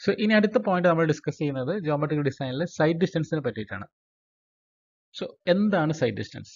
So ഇനി അടുത്ത point നമ്മൾ ഡിസ്കസ് ചെയ്യുന്നത് ജോമെട്രിക് ഡിസൈനിൽ സൈഡ് ഡിസ്റ്റൻസിനെ പറ്റിയിട്ടാണ് സോ എന്താണ് സൈഡ് ഡിസ്റ്റൻസ്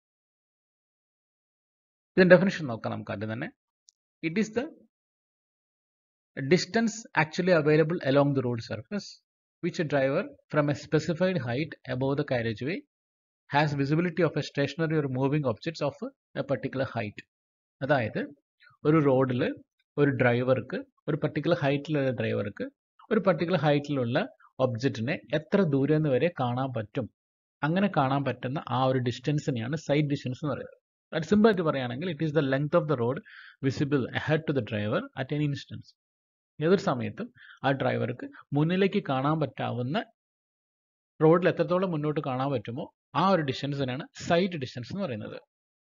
ഇതിന്റെ ഡെഫിനിഷൻ നോക്കാം നമുക്ക് ആദ്യം തന്നെ it is the distance actually available along the road surface which a driver from a specified height above the carriageway has visibility of a stationary or moving objects of a particular height അതായത് ഒരു റോഡിൽ ഒരു ഡ്രൈവർക്ക് ഒരു particular ഹൈറ്റിലുള്ള ഡ്രൈവർക്ക് ഒരു particular ഹൈറ്റിലുള്ള ഒബ്ജക്റ്റിനെ എത്ര ദൂരെ നിന്ന് വരെ കാണാൻ പറ്റും അങ്ങനെ കാണാൻ പറ്റുന്ന ആ ഒരു ഡിസ്റ്റൻസിനെയാണ് സൈഡ് ഡിസ്റ്റൻസ് എന്ന് പറയുന്നത് അത് സിമ്പിൾ ആയിട്ട് പറയുകയാണെങ്കിൽ it is the length of the road visible head to the driver at any instance ഏതൊരു സമയത്തും ആ ഡ്രൈവർക്ക് മുന്നിലേക്ക് കാണാൻ പറ്റാവുന്ന റോഡിൽ എത്രത്തോളം മുന്നോട്ട് കാണാൻ പറ്റുമോ ആ ഒരു ഡിസ്റ്റൻസിനാണ് സൈഡ് ഡിസ്റ്റൻസ് എന്ന് പറയുന്നത്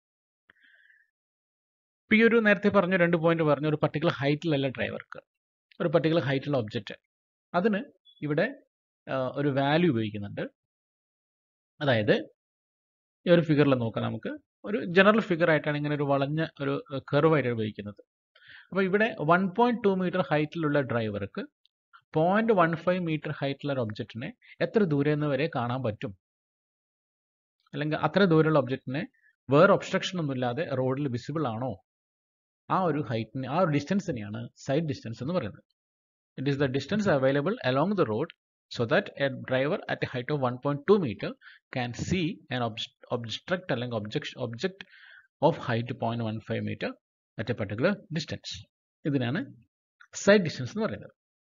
ഇപ്പം ഈ ഒരു നേരത്തെ പറഞ്ഞ രണ്ട് പോയിന്റ് പറഞ്ഞു ഒരു പർട്ടിക്കുലർ ഹൈറ്റിലല്ല ഡ്രൈവർക്ക് ഒരു പർട്ടിക്കുലർ ഹൈറ്റുള്ള ഒബ്ജക്റ്റ് അതിന് ഇവിടെ ഒരു വാല്യൂ ഉപയോഗിക്കുന്നുണ്ട് അതായത് ഈ ഒരു ഫിഗറിൽ നോക്കാം നമുക്ക് ഒരു ജനറൽ ഫിഗർ ആയിട്ടാണ് ഇങ്ങനെ ഒരു വളഞ്ഞ ഒരു കർവ് ആയിട്ട് ഉപയോഗിക്കുന്നത് അപ്പോൾ ഇവിടെ വൺ പോയിന്റ് ടു മീറ്റർ ഹൈറ്റിലുള്ള ഡ്രൈവർക്ക് പോയിന്റ് വൺ ഫൈവ് മീറ്റർ ഹൈറ്റുള്ള ഒരു ഒബ്ജക്റ്റിനെ എത്ര ദൂരെ നിന്ന് വരെ കാണാൻ പറ്റും അല്ലെങ്കിൽ അത്ര ദൂരമുള്ള ഒബ്ജക്റ്റിനെ വേറെ ഒബ്സ്ട്രക്ഷൻ ഒന്നുമില്ലാതെ റോഡിൽ വിസിബിൾ ആണോ ആ ഒരു ഹൈറ്റിന് ആ ഒരു ഡിസ്റ്റൻസിനെയാണ് സൈഡ് ഡിസ്റ്റൻസ് എന്ന് പറയുന്നത് it is the distance available along the road so that a driver at a height of 1.2 meter can see an object അല്ലെങ്കിൽ object, object of height 0.15 meter at a particular distance. ഇതിനാണ് sight distance എന്ന് പറയുന്നത്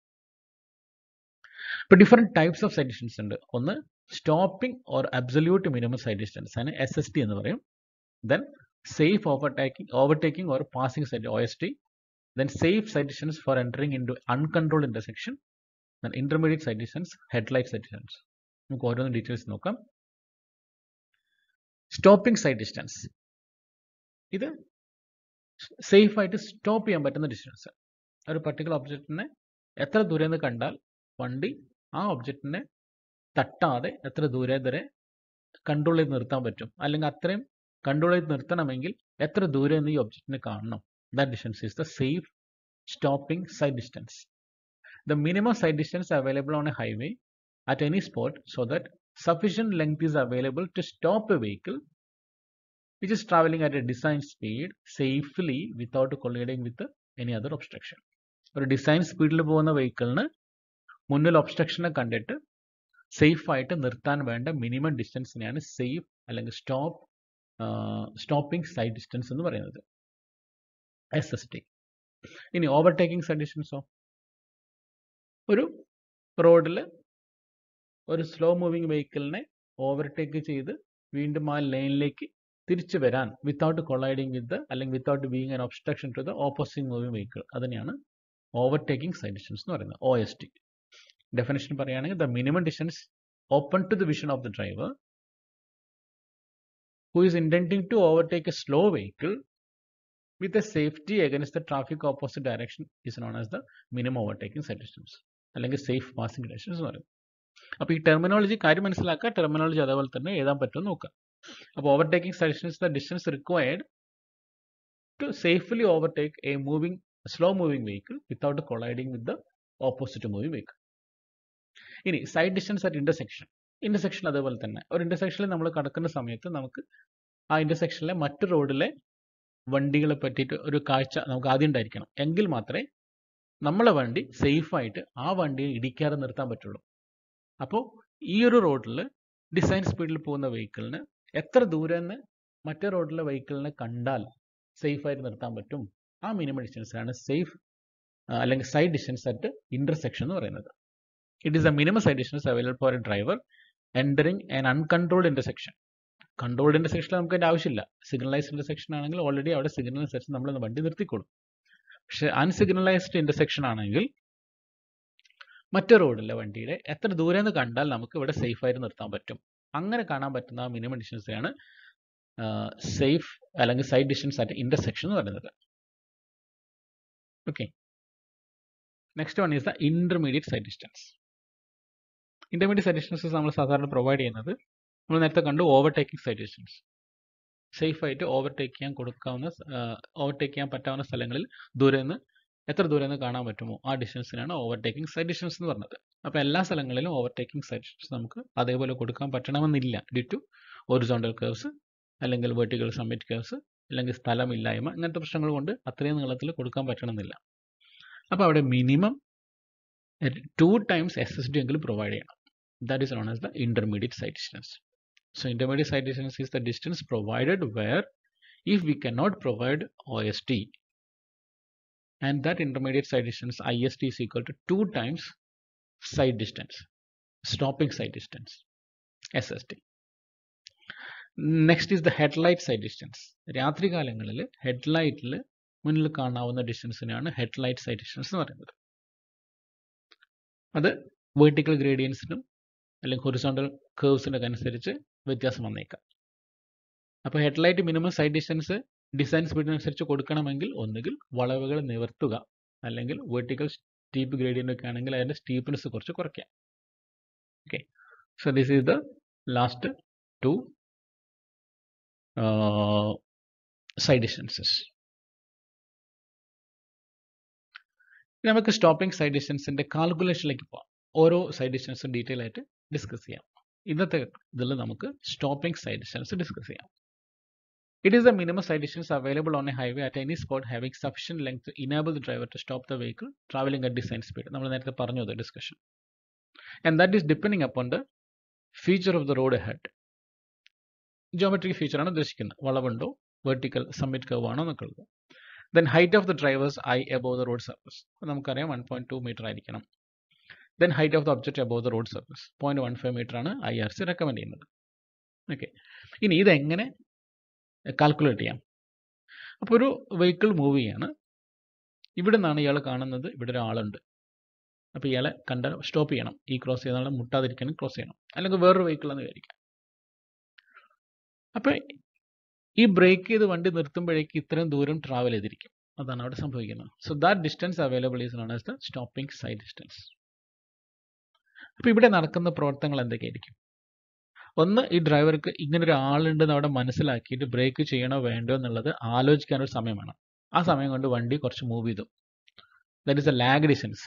ഇപ്പൊ different types of sight distance ഉണ്ട് ഒന്ന് stopping or absolute minimum sight distance ആണ് S S T എന്ന് പറയും then safe overtaking overtaking or passing sight O S T then safe sight distance for entering into uncontrolled intersection intermediate sight distance headlight sight distance നമുക്ക് ഓരോന്ന് details നോക്കാം stopping sight distance ഇത് safe ആയിട്ട് stop ചെയ്യാൻ പറ്റുന്ന distance ഒരു particular ഒബ്ജക്റ്റിനെ എത്ര ദൂരെ നിന്ന് കണ്ടാൽ വണ്ടി ആ ഒബ്ജക്റ്റിനെ തട്ടാതെ എത്ര ദൂരെ വരെ കൺട്രോൾ ചെയ്ത് നിർത്താൻ പറ്റും അല്ലെങ്കിൽ അത്രയും കൺട്രോൾ ചെയ്ത് നിർത്തണമെങ്കിൽ എത്ര ദൂരെ നിന്ന് ഈ ഒബ്ജക്റ്റിനെ കാണണം that distance is the safe stopping sight distance the minimum side distance available on a highway at any spot so that sufficient length is available to stop a vehicle which is traveling at a designed speed safely without colliding with any other obstruction. ഒരു design സ്പീഡിൽ പോകുന്ന വെഹിക്കിളിന് മുന്നിൽ ഒബ്സ്ട്രക്ഷനെ കണ്ടിട്ട് safe ആയിട്ട് നിർത്താൻ വേണ്ട minimum ഡിസ്റ്റൻസിനെയാണ് safe അല്ലെങ്കിൽ സ്റ്റോപ്പ് സ്റ്റോപ്പിംഗ് സൈഡ് ഡിസ്റ്റൻസ് എന്ന് പറയുന്നത് എസ് എസ് ടി ഇനി ഓവർടേക്കിംഗ് സൈഡ് ഡിസ്റ്റൻസോ ഒരു റോഡിൽ ഒരു സ്ലോ മൂവിങ് വെഹിക്കിളിനെ ഓവർടേക്ക് ചെയ്ത് വീണ്ടും ആ ലൈനിലേക്ക് തിരിച്ചു വരാൻ വിത്തൗട്ട് കൊളൈഡിങ് വിത്ത് അല്ലെങ്കിൽ without being an obstruction to the opposite moving vehicle അതിനെയാണ് ഓവർടേക്കിംഗ് സൈഡ് ഡിസ്റ്റൻസ് എന്ന് പറയുന്നത് ഒ എസ് ടി ഡെഫിനേഷൻ പറയുകയാണെങ്കിൽ the minimum distance open to the vision of the driver who is intending to overtake a slow vehicle with a safety against the traffic opposite direction is known as the minimum overtaking sight distance അല്ലെങ്കിൽ safe passing distance എന്ന് പറയും അപ്പോൾ ഈ terminology കാര്യം മനസ്സിലാക്കുക terminology അതേപോലെ തന്നെ എഴുതാൻ പറ്റുമെന്ന് നോക്കുക അപ്പോൾ overtaking sight distance the distance required to safely overtake a moving slow moving vehicle without colliding with the opposite moving vehicle ഇനി sight distance at intersection intersection അതേപോലെ തന്നെ ഒരു ഇന്റർസെക്ഷനിൽ നമ്മൾ കടക്കുന്ന സമയത്ത് നമുക്ക് ആ ഇന്റർസെക്ഷനിലെ മറ്റു റോഡിലെ വണ്ടികളെ പറ്റിയിട്ട് ഒരു കാഴ്ച നമുക്ക് ആദ്യം ഉണ്ടായിരിക്കണം എങ്കിൽ മാത്രമേ നമ്മളെ വണ്ടി സേഫായിട്ട് ആ വണ്ടിയെ ഇടിക്കാതെ നിർത്താൻ പറ്റുള്ളൂ അപ്പോൾ ഈ ഒരു റോഡിൽ ഡിസൈൻ സ്പീഡിൽ പോകുന്ന വെഹിക്കിളിന് എത്ര ദൂരെ നിന്ന് മറ്റേ റോഡിലെ വെഹിക്കിളിനെ കണ്ടാൽ സേഫായിട്ട് നിർത്താൻ പറ്റും ആ മിനിമം ഡിസ്റ്റൻസ് ആണ് സേഫ് അല്ലെങ്കിൽ സൈഡ് ഡിസ്റ്റൻസ് അറ്റ് ഇന്റർസെക്ഷൻ എന്ന് പറയുന്നത് it is a minimum sight distance available for a driver entering an uncontrolled intersection controlled ഇന്റർസെക്ഷനിൽ നമുക്ക് അതിൻ്റെ ആവശ്യമില്ല സിഗ്നലൈസ്ഡ് ഇന്റർസെക്ഷൻ ആണെങ്കിൽ ഓൾറെഡി അവിടെ സിഗ്നൽ അനുസരിച്ച് നമ്മൾ വണ്ടി നിർത്തിക്കോളും പക്ഷെ അൺസിഗ്നലൈസ്ഡ് ഇന്റർസെക്ഷൻ ആണെങ്കിൽ മറ്റു റോഡിലെ വണ്ടിയുടെ എത്ര ദൂരെ നിന്ന് കണ്ടാൽ നമുക്ക് ഇവിടെ സേഫ് ആയിട്ട് നിർത്താൻ പറ്റും അങ്ങനെ കാണാൻ പറ്റുന്ന മിനിമം ഡിസ്റ്റൻസിനെയാണ് സേഫ് അല്ലെങ്കിൽ സൈഡ് ഡിസ്റ്റൻസ് ആയിട്ട് ഇന്റർസെക്ഷൻ എന്ന് പറയുന്നത് okay next one is the intermediate sight distance intermediate sight distances നമ്മൾ സാധാരണ പ്രൊവൈഡ് ചെയ്യുന്നത് നമ്മൾ നേരത്തെ കണ്ടു ഓവർടേക്കിംഗ് സൈഡ് ഡിസ്റ്റൻസ് സേഫ് ആയിട്ട് ഓവർടേക്ക് ചെയ്യാൻ കൊടുക്കാവുന്ന ഓവർടേക്ക് ചെയ്യാൻ പറ്റാവുന്ന സ്ഥലങ്ങളിൽ ദൂരെ നിന്ന് എത്ര ദൂരം നിന്ന് കാണാൻ പറ്റുമോ ആ ഡിസ്റ്റൻസിനാണ് ഓവർടേക്കിംഗ് സൈഡ് ഡിസ്റ്റൻസ് എന്ന് പറഞ്ഞത് അപ്പോൾ എല്ലാ സ്ഥലങ്ങളിലും ഓവർടേക്കിംഗ് സൈഡ് ഡിസ്റ്റൻസ് നമുക്ക് അതേപോലെ കൊടുക്കാൻ പറ്റണമെന്നില്ല ഡ്യൂ ടു ഒറിസോണ്ടൽ കേർവ്സ് അല്ലെങ്കിൽ വെർട്ടിക്കൽ സമ്മിറ്റ് കേർവ്സ് അല്ലെങ്കിൽ സ്ഥലമില്ലായ്മ ഇങ്ങനത്തെ പ്രശ്നങ്ങൾ കൊണ്ട് അത്രയും നീളത്തിൽ കൊടുക്കാൻ പറ്റണമെന്നില്ല അപ്പോൾ അവിടെ minimum two times S S D എങ്കിലും പ്രൊവൈഡ് ചെയ്യണം that is known as the intermediate sight distance so intermediate sight distance is the distance provided where if we cannot provide OST and that intermediate side distance IST is equal to 2 times side distance stopping side distance SSD next is the headlight sight distance രാത്രി കാലങ്ങളിൽ ഹെഡ്ലൈറ്റിൽ മുന്നിൽ കാണാവുന്ന ഡിസ്റ്റൻസിനാണ് headlight sight distance എന്ന് പറയുന്നത് അത് vertical ഗ്രേഡിയൻസിനും അല്ലെങ്കിൽ horizontal കേർവ്സിനൊക്കെ അനുസരിച്ച് വ്യത്യാസം വന്നേക്കാം അപ്പോൾ headlight minimum sight distance design സ്പീഡിനനുസരിച്ച് കൊടുക്കണമെങ്കിൽ ഒന്നുകിൽ വളവുകൾ നിവർത്തുക അല്ലെങ്കിൽ വെർട്ടിക്കൽ സ്റ്റീപ്പ് ഗ്രേഡിയൻ്റ് ഒക്കെ ആണെങ്കിൽ അതിൻ്റെ സ്റ്റീപ്നെസ് കുറച്ച് കുറയ്ക്കാം okay so this is the last two sight distances നമുക്ക് സ്റ്റോപ്പിംഗ് സൈഡ് ഡിസ്റ്റൻസിൻ്റെ കാൽക്കുലേഷനിലേക്ക് പോകാം ഓരോ സൈഡ് ഡിസ്റ്റൻസും ഡീറ്റെയിൽ ആയിട്ട് ഡിസ്കസ് ചെയ്യാം ഇന്നത്തെ ഇതിൽ നമുക്ക് സ്റ്റോപ്പിംഗ് സൈഡ് ഡിസ്റ്റൻസ് ഡിസ്കസ് ചെയ്യാം It is the minimum side distance available on a highway at any spot having sufficient length to enable the driver to stop the vehicle traveling at design speed. നമ്മൾ നേരത്തെ പറഞ്ഞു അത് discussion and that is depending upon the feature of the road head geometric ഫീച്ചറാണ് ഉദ്ദേശിക്കുന്നത് വളവുണ്ടോ vertical summit curve ആണോ എന്നൊക്കെ ഉള്ളത് then height of the driver's eye above the road surface നമുക്കറിയാം വൺ പോയിന്റ് ടു മീറ്റർ ആയിരിക്കണം then height of the object above the road surface point one five metre ആണ് I R C recommend ചെയ്യുന്നത് okay ഇനി ഇതെങ്ങനെ calculate ചെയ്യാം അപ്പോൾ ഒരു vehicle move ചെയ്യാണ് ഇവിടെ നിന്നാണ് ഇയാൾ കാണുന്നത് ഇവിടെ ഒരാളുണ്ട് അപ്പോൾ ഇയാളെ കണ്ട സ്റ്റോപ്പ് ചെയ്യണം ഈ ക്രോസ് ചെയ്യുന്ന ആളെ മുട്ടാതിരിക്കാനും ക്രോസ് ചെയ്യണം അല്ലെങ്കിൽ വേറൊരു വെഹിക്കിൾ എന്ന് വിചാരിക്കാം അപ്പോൾ ഈ ബ്രേക്ക് ചെയ്ത് വണ്ടി നിർത്തുമ്പോഴേക്ക് ഇത്രയും ദൂരം ട്രാവൽ ചെയ്തിരിക്കും അതാണ് അവിടെ സംഭവിക്കുന്നത് so that distance available is known as the stopping sight distance അപ്പോൾ ഇവിടെ നടക്കുന്ന പ്രവർത്തനങ്ങൾ എന്തൊക്കെയായിരിക്കും ഒന്ന് ഈ ഡ്രൈവർക്ക് ഇങ്ങനെ ഒരു ആളുണ്ടെന്ന് അവിടെ മനസ്സിലാക്കിയിട്ട് ബ്രേക്ക് ചെയ്യണോ വേണ്ടോ എന്നുള്ളത് ആലോചിക്കാൻ ഒരു സമയം വേണം ആ സമയം കൊണ്ട് വണ്ടി കുറച്ച് മൂവ് ചെയ്തു that is a lag distance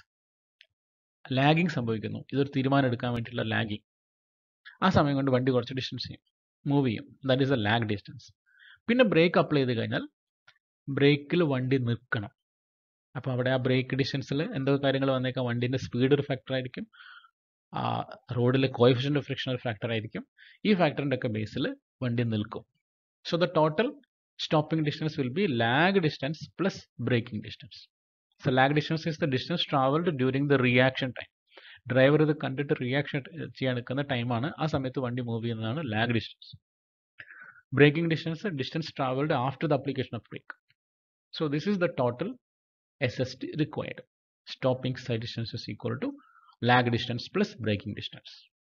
lagging സംഭവിക്കുന്നു ഇതൊരു തീരുമാനം എടുക്കാൻ വേണ്ടിയിട്ടുള്ള ലാഗിങ് ആ സമയം കൊണ്ട് വണ്ടി കുറച്ച് ഡിസ്റ്റൻസ് ചെയ്യും മൂവ് ചെയ്യും that is a lag distance പിന്നെ ബ്രേക്ക് അപ്ലൈ ചെയ്ത് കഴിഞ്ഞാൽ ബ്രേക്കിൽ വണ്ടി നിൽക്കണം അപ്പോൾ അവിടെ ആ ബ്രേക്ക് ഡിസ്റ്റൻസിൽ എന്തൊക്കെ കാര്യങ്ങൾ വന്നേക്കാം വണ്ടീൻ്റെ സ്പീഡ് ഒരു ഫാക്ടർ ആയിരിക്കും ആ റോഡിലെ കോയിഫിഷ്യൻ്റ് ഓഫ് ഫ്രിക്ഷൻ ഒരു ഫാക്ടർ ആയിരിക്കും ഈ ഫാക്ടറിൻ്റെ ഒക്കെ ബേസിൽ വണ്ടി നിൽക്കും so the total stopping distance will be lag distance plus braking distance so lag distance is the distance travelled during the reaction time driver ഇത് കണ്ടിട്ട് റിയാക്ഷൻ ചെയ്യാൻ എടുക്കുന്ന ടൈമാണ് ആ സമയത്ത് വണ്ടി മൂവ് ചെയ്യുന്നതാണ് lag distance braking distance distance travelled after the application of brake so this is the total S S T required stopping sight distance is equal to lag distance plus braking distance.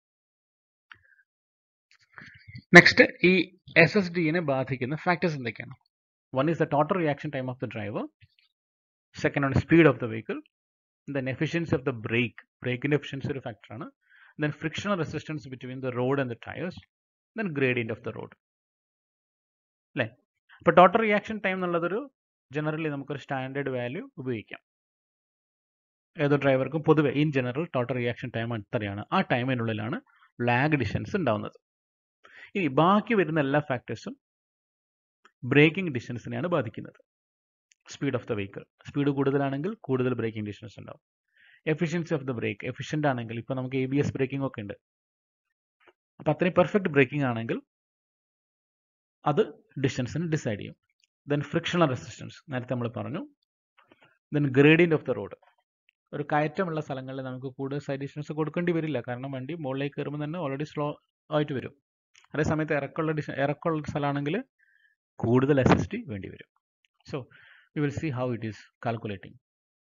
Next ഈ S S ഡിനെ ബാധിക്കുന്ന factors എന്തൊക്കെയാണ് one is the total reaction time of the driver second ആണ് speed of the vehicle then efficiency of the brake ബ്രേക്കിൻ്റെ efficiency ഒരു ഫാക്ടറാണ് then frictional resistance between the road and the tyres then gradient of the road അല്ലേ അപ്പോൾ total reaction time എന്നുള്ളതൊരു generally നമുക്കൊരു standard value ഉപയോഗിക്കാം ഏതോ ഡ്രൈവർക്കും പൊതുവെ in general total reaction time എത്രയാണ് ആ ടൈമിനുള്ളിലാണ് ലാഗ് ഡിസ്റ്റൻസ് ഉണ്ടാവുന്നത് ഇനി ബാക്കി വരുന്ന എല്ലാ ഫാക്ടേഴ്സും ബ്രേക്കിംഗ് ഡിസ്റ്റൻസിനെയാണ് ബാധിക്കുന്നത് speed of the vehicle speed കൂടുതലാണെങ്കിൽ കൂടുതൽ ബ്രേക്കിംഗ് ഡിസ്റ്റൻസ് ഉണ്ടാവും efficiency of the brake efficient ആണെങ്കിൽ ഇപ്പോൾ നമുക്ക് എ ബി എസ് ബ്രേക്കിംഗ് ഒക്കെ ഉണ്ട് അപ്പോൾ അത്രയും പെർഫെക്റ്റ് ബ്രേക്കിംഗ് ആണെങ്കിൽ അത് ഡിസ്റ്റൻസിന് ഡിസൈഡ് ചെയ്യും ദെൻ ഫ്രിക്ഷണൽ റെസിസ്റ്റൻസ് നേരത്തെ നമ്മൾ പറഞ്ഞു then gradient of the road ഒരു കയറ്റമുള്ള സ്ഥലങ്ങളിൽ നമുക്ക് കൂടുതൽ സൈഡ് ഡിസ്റ്റൻസ് കൊടുക്കേണ്ടി വരില്ല കാരണം വണ്ടി മുകളിലേക്ക് കയറുമ്പോൾ തന്നെ ഓൾറെഡി സ്ലോ ആയിട്ട് വരും അതേ സമയത്ത് ഇറക്കമുള്ള ഡിഷ ഇറക്കമുള്ള സ്ഥലമാണെങ്കിൽ കൂടുതൽ എസ് എസ് ടി വേണ്ടി വരും so we will see how it is calculating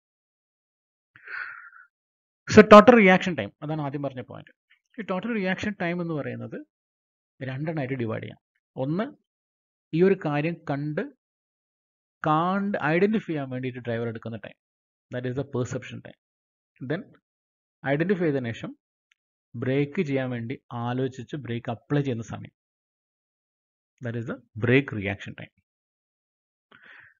so total reaction time അതാണ് ആദ്യം പറഞ്ഞ പോയിന്റ് ഈ ടോട്ടൽ റിയാക്ഷൻ ടൈം എന്ന് പറയുന്നത് രണ്ടെണ്ണമായിട്ട് ഡിവൈഡ് ചെയ്യാം ഒന്ന് ഈ ഒരു കാര്യം കണ്ട് കാണ്ട് ഐഡന്റിഫൈ ചെയ്യാൻ വേണ്ടിയിട്ട് ഡ്രൈവർ എടുക്കുന്ന time that is the perception time then identify ചെയ്തതിനു ശേഷം ബ്രേക്ക് ചെയ്യാൻ വേണ്ടി ആലോചിച്ച് ബ്രേക്ക് അപ്ലൈ ചെയ്യുന്ന സമയം that is the brake reaction time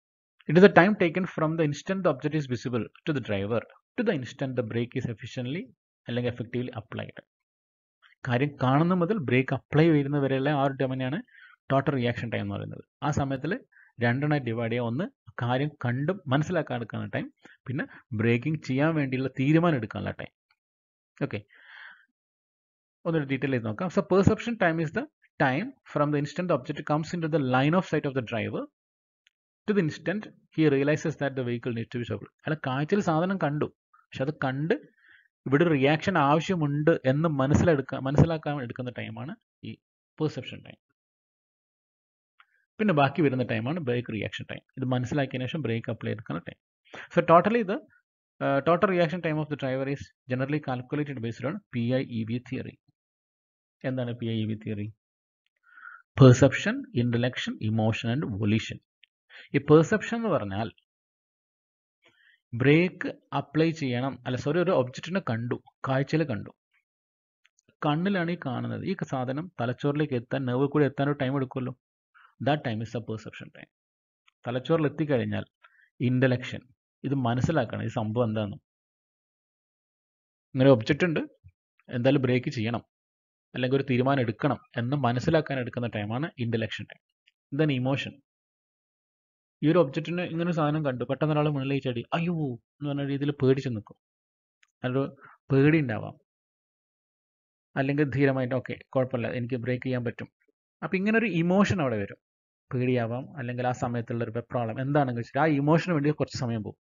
It is the time taken from the instant the object is visible to the driver to the instant the brake is efficiently അല്ലെങ്കിൽ effectively applied കാര്യം കാണുന്ന മുതൽ break apply ചെയ്യുന്ന വരെയുള്ള ആ ഒരു ടൈമിനെയാണ് total reaction time എന്ന് പറയുന്നത് ആ സമയത്തിൽ രണ്ടെണ്ണമായി ഡിവൈഡ് ചെയ്യുക ഒന്ന് കാര്യം കണ്ടും മനസ്സിലാക്കാൻ എടുക്കുന്ന ടൈം പിന്നെ ബ്രേക്കിംഗ് ചെയ്യാൻ വേണ്ടിയുള്ള തീരുമാനം എടുക്കാനുള്ള ടൈം ഓക്കെ ഒന്നൊരു ഡീറ്റെയിൽ ചെയ്ത് നോക്കാം so perception time is the time from the instant object comes into the line of sight of the driver to the instant he realises that the vehicle need to be stop അല്ല കാഴ്ചയിൽ സാധനം കണ്ടു പക്ഷെ അത് കണ്ട് ഇവിടെ reaction ആവശ്യമുണ്ട് എന്ന് മനസ്സിലെടുക്കാൻ മനസ്സിലാക്കാൻ എടുക്കുന്ന ടൈമാണ് ഈ പെർസെപ്ഷൻ ടൈം പിന്നെ ബാക്കി വരുന്ന ടൈമാണ് ബ്രേക്ക് റിയാക്ഷൻ ടൈം ഇത് മനസ്സിലാക്കിയതിനു ശേഷം ബ്രേക്ക് അപ്ലൈ എടുക്കുന്ന ടൈം സോ ടോട്ടലി ഇത് total reaction time of the driver is generally calculated based on P I E V theory എന്താണ് P I E V theory perception intellection emotion and volition ഈ perception എന്ന് പറഞ്ഞാൽ break apply ചെയ്യണം അല്ല sorry ഒരു ഒബ്ജക്റ്റിനെ കണ്ടു കാഴ്ചയിൽ കണ്ടു കണ്ണിലാണ് ഈ കാണുന്നത് ഈ സാധനം തലച്ചോറിലേക്ക് എത്താൻ നെർവ് കൂടി എത്താൻ ഒരു ടൈം എടുക്കുമല്ലോ that time is a perception time തലച്ചോറിൽ എത്തിക്കഴിഞ്ഞാൽ ഇൻ്റലക്ഷൻ ഇത് മനസ്സിലാക്കണം ഈ സംഭവം എന്താണെന്ന് ഇങ്ങനെ ഒബ്ജക്റ്റ് ഉണ്ട് എന്തായാലും ബ്രേക്ക് ചെയ്യണം അല്ലെങ്കിൽ ഒരു തീരുമാനം എടുക്കണം എന്ന് മനസ്സിലാക്കാൻ എടുക്കുന്ന ടൈമാണ് ഇൻ്റലക്ഷൻ ടൈം ഇതാണ് ഇമോഷൻ ഈ ഒരു ഒബ്ജക്റ്റിന് ഇങ്ങനെ ഒരു സാധനം കണ്ടു പെട്ടെന്ന് ഒരാൾ മുന്നിലേക്ക് ചാടി അയ്യോ എന്ന് പറഞ്ഞ രീതിയിൽ പേടിച്ച് നിൽക്കും അതൊരു പേടി ഉണ്ടാവാം അല്ലെങ്കിൽ ധീരമായിട്ട് ഓക്കെ കുഴപ്പമില്ല എനിക്ക് ബ്രേക്ക് ചെയ്യാൻ പറ്റും അപ്പം ഇങ്ങനെ ഒരു ഇമോഷൻ അവിടെ വരും പേടിയാവാം അല്ലെങ്കിൽ ആ സമയത്തുള്ള ഒരു വെപ്രാളം എന്താണെന്ന് വെച്ചാൽ ആ ഇമോഷന് വേണ്ടി കുറച്ച് സമയം പോകും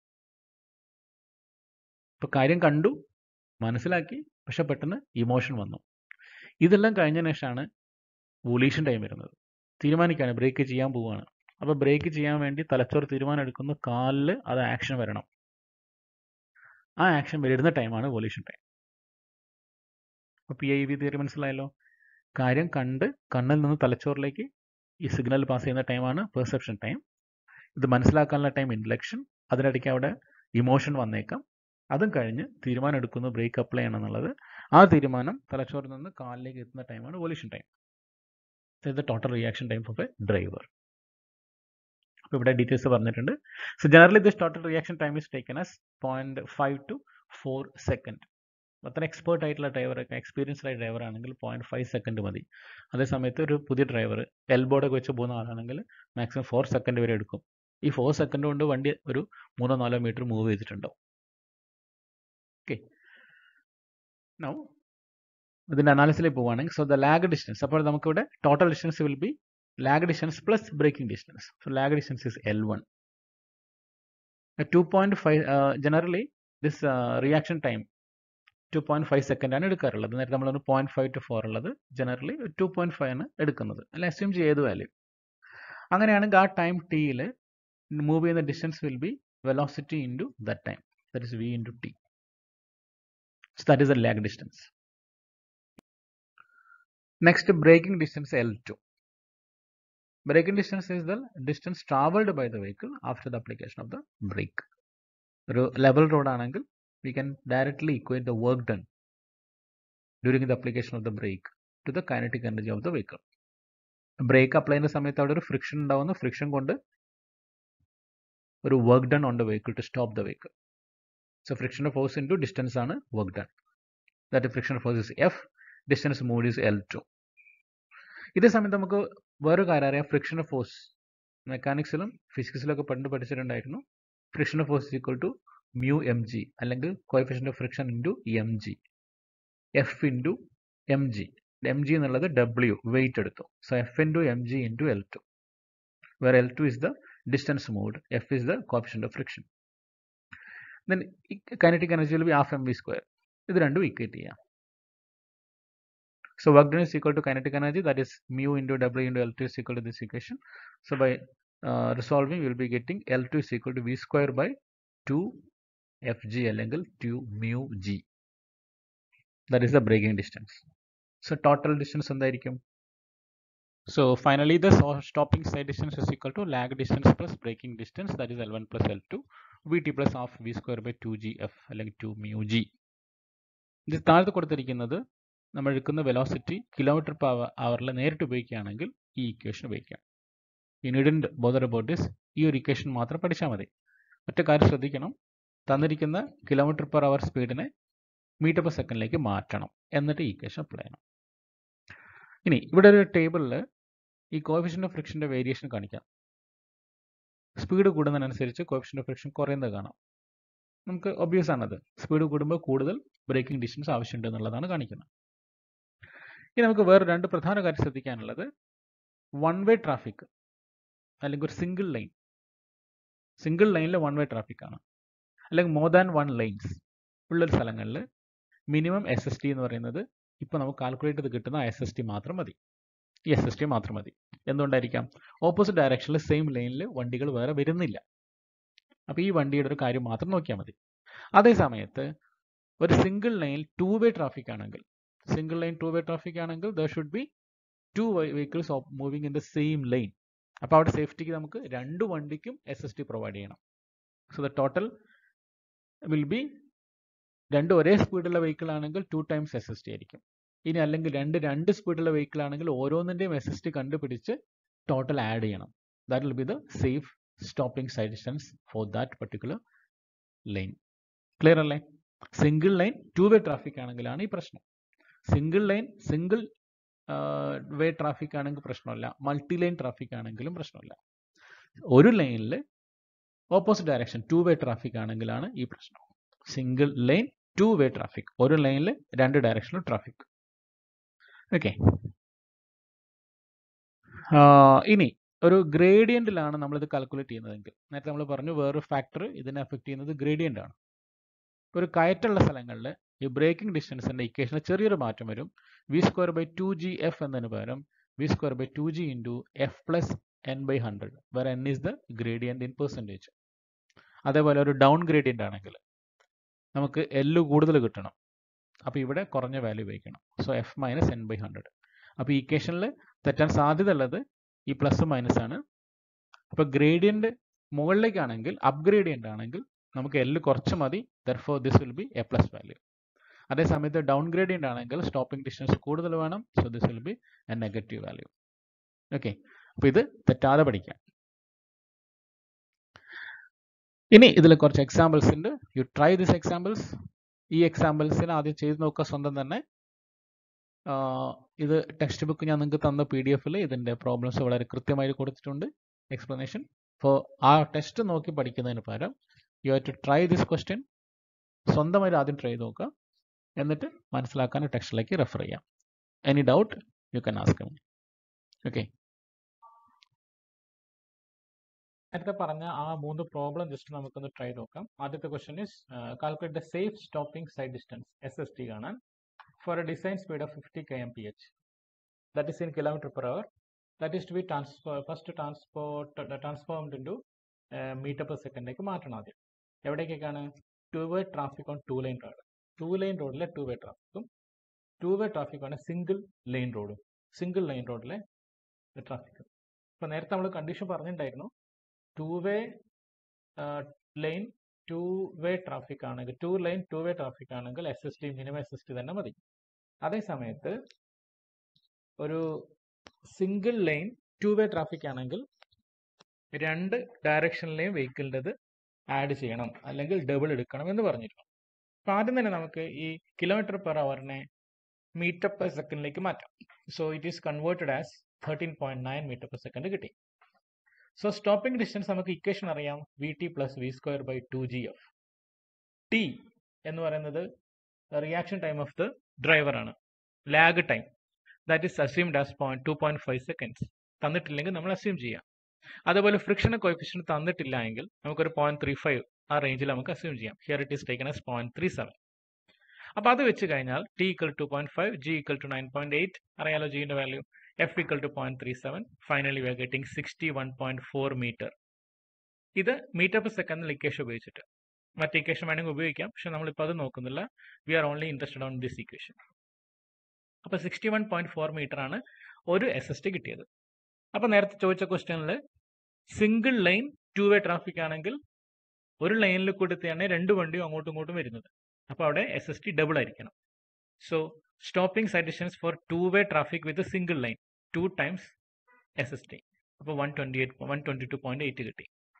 ഇപ്പൊ കാര്യം കണ്ടു മനസ്സിലാക്കി പക്ഷെ പെട്ടെന്ന് ഇമോഷൻ വന്നു ഇതെല്ലാം കഴിഞ്ഞ ശേഷമാണ് വൊലീഷൻ ടൈം വരുന്നത് തീരുമാനിക്കുകയാണ് ബ്രേക്ക് ചെയ്യാൻ പോവുകയാണ് അപ്പോൾ ബ്രേക്ക് ചെയ്യാൻ വേണ്ടി തലച്ചോറ് തീരുമാനം എടുക്കുന്ന കാലിൽ അത് ആക്ഷൻ വരണം ആ ആക്ഷൻ വരുന്ന ടൈമാണ് വൊല്യൂഷൻ ടൈം അപ്പോൾ പി ഐ വി തിയറി മനസ്സിലായല്ലോ കാര്യം കണ്ട് കണ്ണിൽ നിന്ന് തലച്ചോറിലേക്ക് ഈ സിഗ്നൽ പാസ് ചെയ്യുന്ന ടൈമാണ് പെർസെപ്ഷൻ ടൈം ഇത് മനസ്സിലാക്കാനുള്ള ടൈം ഇൻലക്ഷൻ അതിനിടയ്ക്ക് അവിടെ ഇമോഷൻ വന്നേക്കാം അതും കഴിഞ്ഞ് തീരുമാനം എടുക്കുന്നു ബ്രേക്ക് അപ്ലൈ ചെയ്യണം എന്നുള്ളത് ആ തീരുമാനം തലച്ചോറിൽ നിന്ന് കാലിലേക്ക് എത്തുന്ന ടൈമാണ് വൊല്യൂഷൻ ടൈം ഇത് total reaction time of a driver അപ്പോൾ ഇവിടെ ഡീറ്റെയിൽസ് പറഞ്ഞിട്ടുണ്ട് so generally this total reaction time is taken as point five to four second അത്ര എക്സ്പേർട്ട് ആയിട്ടുള്ള ഡ്രൈവർ എക്സ്പീരിയൻസ്ഡ് ആയ ഡ്രൈവർ ആണെങ്കിൽ പോയിന്റ് ഫൈവ് സെക്കൻഡ് മതി അതേ സമയത്ത് ഒരു പുതിയ ഡ്രൈവർ എൽബോർഡൊക്കെ വെച്ച് പോകുന്ന ആളാണെങ്കിൽ മാക്സിമം ഫോർ സെക്കൻഡ് വരെ എടുക്കും ഈ ഫോർ സെക്കൻഡ് കൊണ്ട് വണ്ടി ഒരു മൂന്നോ നാലോ മീറ്റർ മൂവ് ചെയ്തിട്ടുണ്ടാവും ഓക്കെ നൗ ഇതിൻ്റെ അനാലിസിലേക്ക് പോവുകയാണെങ്കിൽ സോ ദ ലാഗ് ഡിസ്റ്റൻസ് അപ്പോൾ നമുക്കിവിടെ total distance will be lag distance plus braking distance. So lag distance is L1. At 2.5, uh, generally this uh, reaction time 2.5 second ആണ് എടുക്കാറുള്ളത് നേരത്തെ നമ്മൾ പോയിന്റ് ഫൈവ് ടു ഫോർ ഉള്ളത് ജനറലി ടു പോയിന്റ് ഫൈവ് ആണ് എടുക്കുന്നത് അല്ല അസ്യൂം ചെയ്ത് value അങ്ങനെയാണെങ്കിൽ ആ ടൈം ടിയിൽ മൂവ് ചെയ്യുന്ന distance will be velocity into that time that is V into T so that is a lag distance next braking distance L two braking distance is the distance traveled by the vehicle after the application of the brake ഒരു level road ആണെങ്കിൽ we can directly equate the work done during the application of the brake to the kinetic energy of the vehicle brake apply ചെയ്യുന്ന സമയത്ത് അവിടെ ഒരു friction ഉണ്ടാവുന്ന friction കൊണ്ട് ഒരു work done on the vehicle to stop the vehicle so friction force into distance ആണ് work done that friction force is F distance moved is L two ഇതേ സമയത്ത് നമുക്ക് വേറൊരു കാര്യം അറിയാം ഫ്രിക്ഷൻ ഫോഴ്സ് മെക്കാനിക്സിലും ഫിസിക്സിലൊക്കെ പണ്ട് പഠിച്ചിട്ടുണ്ടായിരുന്നു friction force equal to mu M G അല്ലെങ്കിൽ coefficient of friction into M G F into M G M G എന്നുള്ളത് ഡബ്ല്യു വെയിറ്റ് എടുത്തു so F into M G into L two where L two is the distance moved F is the coefficient of friction then kinetic energy will be half M V square ഇത് രണ്ടും equate ചെയ്യാം So work done is equal to kinetic energy that is mu into W into L2 is equal to this equation. So by uh, resolving we will be getting L2 is equal to V square by 2 FG അല്ലെങ്കിൽ 2 mu G. That is the braking distance. So total distance എന്തായിരിക്കും So finally the stopping side distance is equal to lag distance plus braking distance that is L1 plus L2 VT plus half V square by 2GF അല്ലെങ്കിൽ 2 mu G. ഇത് താഴത്ത് കൊടുത്തിരിക്കുന്നത് നമ്മൾ എടുക്കുന്ന velocity kilometre per അവറിൽ നേരിട്ട് ഉപയോഗിക്കുകയാണെങ്കിൽ ഈ equation ഉപയോഗിക്കാം you needn't bother about this ഈ ഒരു ഇക്വേഷൻ മാത്രം പഠിച്ചാൽ മതി ഒറ്റ കാര്യം ശ്രദ്ധിക്കണം തന്നിരിക്കുന്ന കിലോമീറ്റർ പെർ അവർ സ്പീഡിനെ മീറ്റർ പെർ സെക്കൻഡിലേക്ക് മാറ്റണം എന്നിട്ട് ഈ ഇക്വേഷൻ അപ്ലൈ ചെയ്യണം ഇനി ഇവിടെ ഒരു ടേബിളിൽ ഈ കോഫിഷ്യൻ ഓഫ് ഫ്രിക്ഷൻ്റെ വേരിയേഷൻ കാണിക്കാം സ്പീഡ് കൂടുന്നതിനനുസരിച്ച് കോഫിഷ്യൻ ഓഫ് ഫ്രിക്ഷൻ കുറയുന്നത് കാണാം നമുക്ക് ഒബ്വിയസ് ആണത് സ്പീഡ് കൂടുമ്പോൾ കൂടുതൽ ബ്രേക്കിംഗ് ഡിസ്റ്റൻസ് ആവശ്യമുണ്ട് എന്നുള്ളതാണ് കാണിക്കുന്നത് ഇനി നമുക്ക് വേറെ രണ്ട് പ്രധാന കാര്യം ശ്രദ്ധിക്കാനുള്ളത് വൺ വേ ട്രാഫിക് അല്ലെങ്കിൽ ഒരു സിംഗിൾ ലൈൻ സിംഗിൾ ലൈനിൽ വൺ വേ ട്രാഫിക് ആണ് അല്ലെങ്കിൽ മോർ ദാൻ വൺ ലൈൻസ് ഉള്ള സ്ഥലങ്ങളിൽ മിനിമം എസ് എസ് ടി എന്ന് പറയുന്നത് ഇപ്പോൾ നമുക്ക് കാൽക്കുലേറ്റ് ചെയ്ത് കിട്ടുന്ന എസ് എസ് ടി മാത്രം മതി ഈ എസ് എസ് ടി മാത്രം മതി എന്തുകൊണ്ടായിരിക്കാം ഓപ്പോസിറ്റ് ഡയറക്ഷനിൽ സെയിം ലൈനിൽ വണ്ടികൾ വേറെ വരുന്നില്ല അപ്പോൾ ഈ വണ്ടിയുടെ ഒരു കാര്യം മാത്രം നോക്കിയാൽ മതി അതേ സമയത്ത് ഒരു സിംഗിൾ ലൈനിൽ ടു വേ ട്രാഫിക് ആണെങ്കിൽ single line two way traffic ആണെങ്കിൽ there should be two vehicles moving in the same line അപ്പോൾ അവിടെ സേഫ്റ്റിക്ക് നമുക്ക് രണ്ട് വണ്ടിക്കും എസ് എസ് ടി പ്രൊവൈഡ് ചെയ്യണം so the total will be രണ്ട് ഒരേ സ്പീഡുള്ള വെഹിക്കിൾ ആണെങ്കിൽ two times S S T ആയിരിക്കും ഇനി അല്ലെങ്കിൽ രണ്ട് രണ്ട് സ്പീഡുള്ള വെഹിക്കിൾ ആണെങ്കിൽ ഓരോന്നിൻ്റെയും എസ് എസ് ടി കണ്ടുപിടിച്ച് ടോട്ടൽ ആഡ് ചെയ്യണം that will be the safe stopping sight distance for that particular line clear അല്ലേ single line two way traffic ആണെങ്കിലാണ് ഈ പ്രശ്നം single line single way traffic ആണെങ്കിൽ പ്രശ്നമല്ല മൾട്ടി ലൈൻ ട്രാഫിക് ആണെങ്കിലും പ്രശ്നമല്ല ഒരു ലൈനിൽ opposite direction two way traffic ആണെങ്കിലാണ് ഈ പ്രശ്നം single line two way traffic ഒരു ലൈനിൽ രണ്ട് ഡയറക്ഷനിൽ ട്രാഫിക് ഓക്കെ ഇനി ഒരു ഗ്രേഡിയന്റിലാണ് നമ്മളിത് കാൽക്കുലേറ്റ് ചെയ്യുന്നതെങ്കിൽ നേരത്തെ നമ്മൾ പറഞ്ഞു വേറൊരു ഫാക്ടർ ഇതിനെ അഫക്റ്റ് ചെയ്യുന്നത് ഗ്രേഡിയന്റ് ആണ് ഒരു കയറ്റുള്ള സ്ഥലങ്ങളിൽ ഈ ബ്രേക്കിംഗ് ഡിസ്റ്റൻസിന്റെ ഇക്വേഷനിൽ ചെറിയൊരു മാറ്റം വരും V square by two G F എന്നതിന് പകരം V square by two G into F plus N by hundred where N is the gradient in percentage അതേപോലെ ഒരു ഡൗൺ ഗ്രേഡിയന്റ് ആണെങ്കിൽ നമുക്ക് എല്ല് കൂടുതൽ കിട്ടണം അപ്പോൾ ഇവിടെ കുറഞ്ഞ വാല്യൂ ഉപയോഗിക്കണം so F minus N by hundred അപ്പോൾ ഈ ഇക്വേഷനിൽ തെറ്റാൻ സാധ്യത ഉള്ളത് ഈ പ്ലസ് മൈനസ് ആണ് അപ്പോൾ ഗ്രേഡിയന്റ് മുകളിലേക്കാണെങ്കിൽ അപ്ഗ്രേഡിയന്റ് ആണെങ്കിൽ നമുക്ക് എല്ല് കുറച്ച് മതി therefore this will be a plus value അതേ സമയത്ത് ഡൗൺ ഗ്രേഡിയന്റ് ആണെങ്കിൽ സ്റ്റോപ്പിംഗ് ഡിസ്റ്റൻസ് കൂടുതൽ വേണം so this will be a negative value okay അപ്പോൾ ഇത് തെറ്റാതെ പഠിക്കാം ഇനി ഇതിൽ കുറച്ച് എക്സാമ്പിൾസ് ഉണ്ട് യു ട്രൈ ദിസ് എക്സാമ്പിൾസ് ഈ എക്സാമ്പിൾസിന് ആദ്യം ചെയ്ത് നോക്കുക സ്വന്തം തന്നെ ഇത് ടെക്സ്റ്റ് ബുക്ക് ഞാൻ നിങ്ങൾക്ക് തന്ന പി ഡി എഫിൽ ഇതിൻ്റെ പ്രോബ്ലംസ് വളരെ കൃത്യമായി കൊടുത്തിട്ടുണ്ട് എക്സ്പ്ലനേഷൻ അപ്പോൾ ആ ടെസ്റ്റ് നോക്കി പഠിക്കുന്നതിന് പകരം you have to try this question സ്വന്തമായിട്ട് ആദ്യം ട്രൈ ചെയ്ത് നോക്കുക എന്നിട്ട് മനസ്സിലാക്കാൻ ടെക്സ്റ്റിലേക്ക് റെഫർ ചെയ്യാം any doubt you can ask me okay നേരത്തെ പറഞ്ഞ ആ മൂന്ന് പ്രോബ്ലം ജസ്റ്റ് നമുക്കൊന്ന് ട്രൈ നോക്കാം ആദ്യത്തെ question is calculate the safe stopping sight distance S S T കാണാൻ for a design speed of fifty K M P H that is in kilometre per hour that is to be transfer first transport transformed into metre per സെക്കൻഡിലേക്ക് മാറ്റണം ആദ്യം എവിടേക്കൊക്കെയാണ് two way traffic on two line road two line റോഡിലെ two way ട്രാഫിക്കും two way traffic ആണ് single line റോഡും single line റോഡിലെ ട്രാഫിക്കും അപ്പോൾ നേരത്തെ നമ്മൾ കണ്ടീഷൻ പറഞ്ഞിട്ടുണ്ടായിരുന്നു two way line two way traffic ആണെങ്കിൽ two line two way traffic ആണെങ്കിൽ S S T minimum S S T തന്നെ മതി അതേ സമയത്ത് ഒരു single line two way traffic ആണെങ്കിൽ രണ്ട് ഡയറക്ഷനിലെയും വെഹിക്കിളിൻ്റെത് ആഡ് ചെയ്യണം അല്ലെങ്കിൽ ഡബിൾ എടുക്കണം എന്ന് പറഞ്ഞിരുന്നു അപ്പം ആദ്യം തന്നെ നമുക്ക് ഈ കിലോമീറ്റർ പെർ അവറിനെ മീറ്റർ പെർ സെക്കൻഡിലേക്ക് മാറ്റാം so it is converted as thirteen point nine metre per second കിട്ടി സോ സ്റ്റോപ്പിംഗ് ഡിസ്റ്റൻസ് നമുക്ക് ഇക്വേഷൻ അറിയാം V T plus V square by two G F T എന്ന് പറയുന്നത് reaction time of the driver ആണ് lag time that is assumed as point two point five seconds തന്നിട്ടില്ലെങ്കിൽ നമ്മൾ assume ചെയ്യാം അതുപോലെ friction coefficient തന്നിട്ടില്ല എങ്കിൽ നമുക്കൊരു പോയിന്റ് ത്രീ ഫൈവ് ആ റേഞ്ചിൽ നമുക്ക് അസ്യൂം ചെയ്യാം here it is taken as point three seven അപ്പോൾ അത് വെച്ച് കഴിഞ്ഞാൽ T equal to point five G equal to nine point eight അറിയാലോ ജിന്റെ value F equal to point three seven finally we are getting sixty one point four metre ഇത് metre per സെക്കൻഡിൽ equation ഉപയോഗിച്ചിട്ട് മറ്റേ ഇക്വേഷൻ വേണമെങ്കിൽ ഉപയോഗിക്കാം പക്ഷെ നമ്മളിപ്പോൾ അത് നോക്കുന്നില്ല we are only interested on this equation അപ്പോൾ sixty one point four metre ആണ് ഒരു എസ് എസ് ടി കിട്ടിയത് അപ്പോൾ നേരത്തെ ചോദിച്ച ക്വസ്റ്റ്യനിൽ single line two way traffic ആണെങ്കിൽ ഒരു ലൈനിൽ കൊടുത്താണ് രണ്ട് വണ്ടിയും അങ്ങോട്ടും ഇങ്ങോട്ടും വരുന്നത് അപ്പോൾ അവിടെ എസ് എസ് ടി ഡബിൾ ആയിരിക്കണം so stopping sight distance for two way traffic with single line two times S S T അപ്പോൾ one twenty eight one twenty two point eight കിട്ടി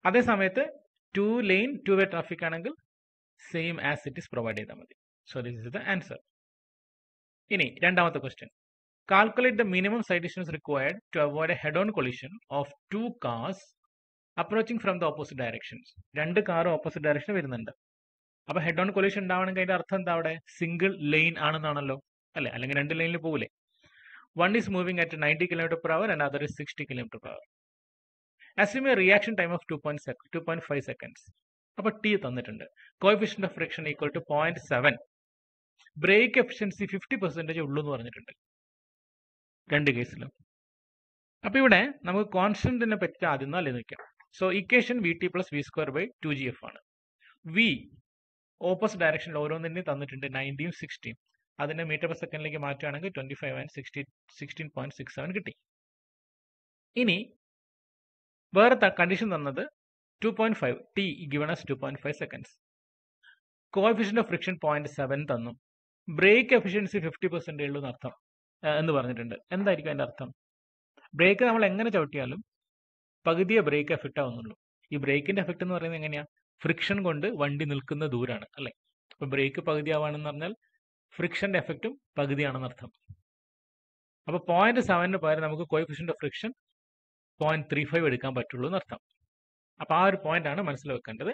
അതേ സമയത്ത് two lane two way traffic ആണെങ്കിൽ same as it is provide ചെയ്താൽ മതി so this is the answer ഇനി രണ്ടാമത്തെ question calculate the minimum sight distance required to avoid a head on collision of two cars approaching from the opposite directions രണ്ട് കാറും opposite direction വരുന്നുണ്ട് അപ്പൊ head on collision ഉണ്ടാവണമെങ്കിൽ അതിന്റെ അർത്ഥം എന്താ അവിടെ സിംഗിൾ ലെയിൻ ആണെന്നാണല്ലോ അല്ലെ അല്ലെങ്കിൽ രണ്ട് ലൈനിൽ പോകില്ലേ one is moving at ninety kilometre per hour and other is sixty kilometre per hour assume a reaction time of two point two point five seconds അപ്പൊ ടി തന്നിട്ടുണ്ട് coefficient of friction equal to point seven brake efficiency fifty percentage ഉള്ളൂ എന്ന് പറഞ്ഞിട്ടുണ്ട് രണ്ട് കേസിലും അപ്പൊ ഇവിടെ നമുക്ക് കോൺസ്റ്റന്റിനെ പറ്റി ആദ്യം നാല് നിൽക്കാം so equation V T plus V square by two G F ആണ് വി ഓപ്പോസിറ്റ് ഡയറക്ഷനിൽ ഓരോന്നിൻ്റെയും തന്നിട്ടുണ്ട് നയൻറ്റീൻ സിക്സ്റ്റീൻ അതിനെ മീറ്റർ പെർ സെക്കൻഡിലേക്ക് മാറ്റുകയാണെങ്കിൽ twenty five and sixty sixteen point six seven കിട്ടി ഇനി വേറെ കണ്ടീഷൻ തന്നത് two point five T given as two point five seconds coefficient of friction point seven തന്നു ബ്രേക്ക് എഫിഷ്യൻസി ഫിഫ്റ്റി പെർസെന്റ് ഉള്ളൂ എന്നർത്ഥം എന്ന് പറഞ്ഞിട്ടുണ്ട് എന്തായിരിക്കും അതിന്റെ അർത്ഥം ബ്രേക്ക് നമ്മൾ എങ്ങനെ ചവിട്ടിയാലും പകുതിയെ ബ്രേക്ക് എഫക്റ്റ് ആവുന്നുള്ളൂ ഈ ബ്രേക്കിന്റെ എഫക്റ്റ് എന്ന് പറയുന്നത് എങ്ങനെയാ ഫ്രിക്ഷൻ കൊണ്ട് വണ്ടി നിൽക്കുന്ന ദൂരാണ് അല്ലെ അപ്പൊ ബ്രേക്ക് പകുതി ആവാണെന്ന് പറഞ്ഞാൽ ഫ്രിക്ഷന്റെ എഫക്റ്റും പകുതിയാണെന്ന് അർത്ഥം അപ്പൊ പോയിന്റ് സെവനിന് പകരം നമുക്ക് coefficient of friction point three five എടുക്കാൻ പറ്റുള്ളൂ എന്നർത്ഥം അപ്പൊ ആ ഒരു പോയിന്റ് ആണ് മനസ്സിൽ വെക്കേണ്ടത്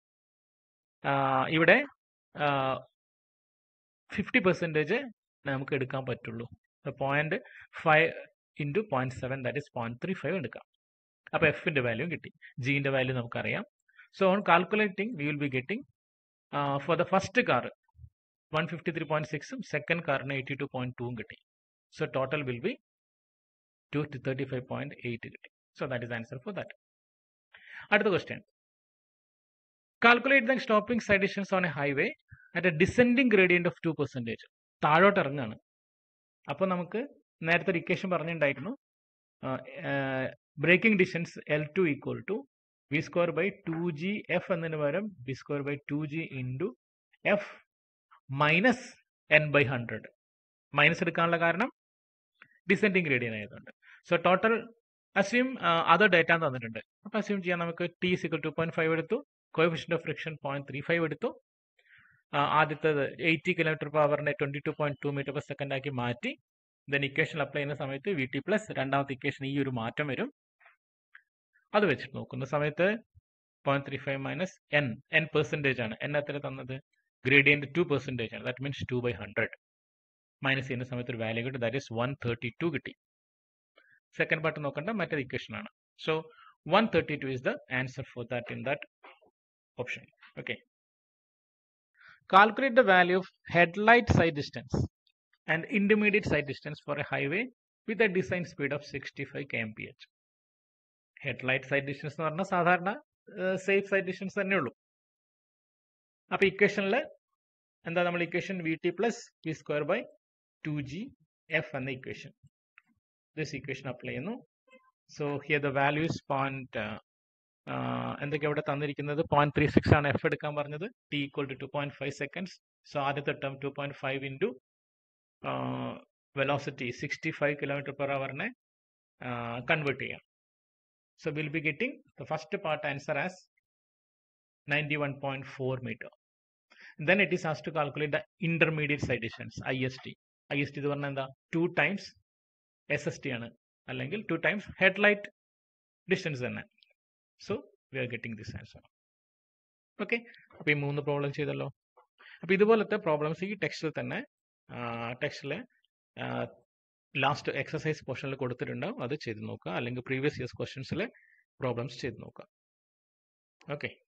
ഇവിടെ ഫിഫ്റ്റി പെർസെൻറ്റേജ് നമുക്ക് എടുക്കാൻ പറ്റുള്ളൂ point five into point seven that is point three five എടുക്കാം അപ്പൊ എഫിന്റെ വാല്യൂ കിട്ടി ജിന്റെ വാല്യൂ നമുക്കറിയാം so on calculating we will be getting for the first car one fifty three point സിക്സും സെക്കൻഡ് കാറിന് എയ്റ്റി ടു പോയിന്റ് ടൂവും കിട്ടി so total will be two thirty five point eight കിട്ടി so that is answer for that അടുത്ത question calculate the stopping sight distance on A highway at a descending gradient of two percentage താഴോട്ട് ഇറങ്ങാണ് അപ്പോൾ നമുക്ക് നേരത്തെ ഒരു equation പറഞ്ഞിട്ടുണ്ടായിരുന്നു braking distance L two equal to V square by two G F എന്നതിന് പകരം V square by two G into F minus N by hundred minus എടുക്കാനുള്ള കാരണം ഡിസെൻഡിങ് ഗ്രേഡിയൻ ആയതുകൊണ്ട് so total assume other data തന്നിട്ടുണ്ട് അപ്പോൾ assume ചെയ്യാൻ നമുക്ക് T equal to point five എടുത്തു coefficient of friction point three five എടുത്തു ആദ്യത്തേത് എയ്റ്റി കിലോമീറ്റർ പെർ അവറിനെ twenty two point two metre per second ആക്കി മാറ്റി ദെൻ ഇക്വേഷൻ അപ്ലൈ ചെയ്യുന്ന സമയത്ത് വി ടി പ്ലസ് രണ്ടാമത്തെ ഇക്വേഷൻ ഈ ഒരു മാറ്റം വരും അത് വെച്ചിട്ട് നോക്കുന്ന സമയത്ത് point three five minus N N percentage ആണ് എൻ എത്ര തന്നത് ഗ്രേഡിയന്റ് ടു പെർസെൻറ്റേജ് ആണ് that means two by hundred minus ചെയ്യുന്ന സമയത്ത് ഒരു വാല്യൂ കിട്ടി that is one thirty two കിട്ടി സെക്കൻഡ് പാർട്ട് നോക്കേണ്ട മറ്റൊരു ഇക്വേഷൻ ആണ് so one thirty two is the answer for that in that option okay calculate the value of headlight side distance and intermediate side distance for a highway with a design speed of 65 kmph. Headlight sight distance എന്ന് പറഞ്ഞാൽ സാധാരണ safe sight distance തന്നെ ഉള്ളൂ അപ്പൊ ഇക്വേഷനിൽ എന്താ നമ്മൾ equation V T plus V square by two G F എന്ന ഇക്വേഷൻ ദിസ് ഇക്വേഷൻ അപ്ലൈ ചെയ്യുന്നു so here the values point എന്തൊക്കെ അവിടെ തന്നിരിക്കുന്നത് പോയിന്റ് ത്രീ സിക്സ് ആണ് എഫ് എടുക്കാൻ പറഞ്ഞത് T equal to two point five seconds so ആദ്യത്തെ term two point five into velocity sixty five kilometre per അവറിനെ convert ചെയ്യാം so will be getting the first part answer as ninety one point four metre then it is as to calculate the intermediate sight distance I S T I S T എന്ന് പറഞ്ഞാൽ എന്താ two times S S T ആണ് അല്ലെങ്കിൽ two times headlight distance തന്നെ so we are getting this answer okay അപ്പോൾ ഈ മൂന്ന് problem ചെയ്തല്ലോ അപ്പോൾ ഇതുപോലത്തെ പ്രോബ്ലംസ് ഈ ടെക്സ്റ്റിൽ തന്നെ ടെക്സ്റ്റിലെ ലാസ്റ്റ് എക്സസൈസ് പോർഷനിൽ കൊടുത്തിട്ടുണ്ടാവും അത് ചെയ്ത് നോക്കുക അല്ലെങ്കിൽ പ്രീവിയസ് ഇയേഴ്സ് ക്വസ്റ്റ്യൻസിലെ പ്രോബ്ലംസ് ചെയ്ത് നോക്കുക ഓക്കെ